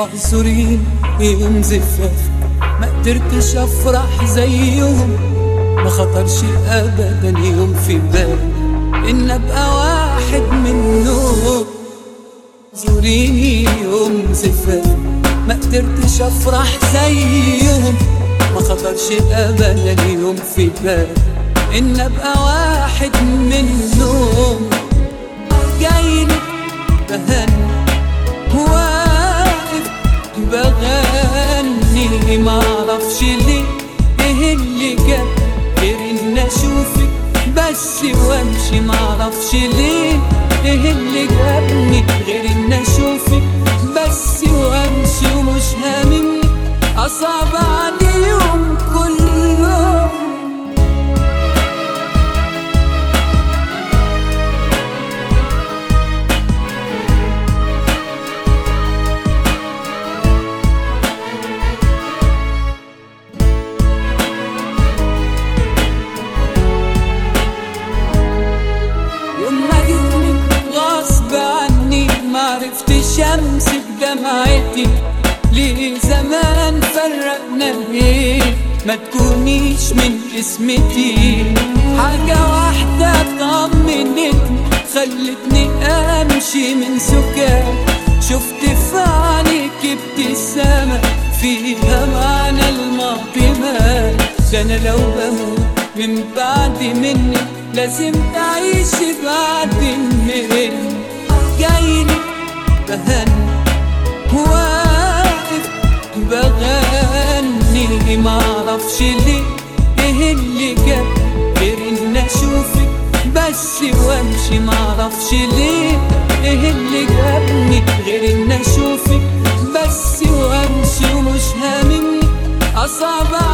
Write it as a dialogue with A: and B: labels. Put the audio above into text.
A: اعذرين يوم زفاف ما قدرتش افرح زيهم ما خطرش ابدا يوم في بالي ان ابقى واحد منهم اعذريني يوم زفاف ما قدرتش افرح زيهم ما خطرش ابدا يوم في بالي ان ابقى واحد منهم جايلك بهني واقف بغني معرفش ليه ايه اللي جاب غير ان اشوفك بس وامشي معرفش ليه ايه اللي جابني غير ان اشوفك بس وامشي ومش هاممني اصعب عليهم كلهم يوم ما جيتلك غصب عني معرفتش امسك دمعتي ليه زمان فرقنا ليه ما تكونيش من اسمتي حاجة واحدة طمنتني خلتني امشي من سكات شفت في عينيك ابتسامة فيها معنى الماضي مات ده انا لو بموت من بعد مني لازم تعيش بعد مني جايلك بهني واقف بغني معرفش ليه ايه اللي جاب غير ان اشوفك بس وامشي معرفش ليه ايه اللي جابني غير ان اشوفك بس وامشي ومش هاممني اصعب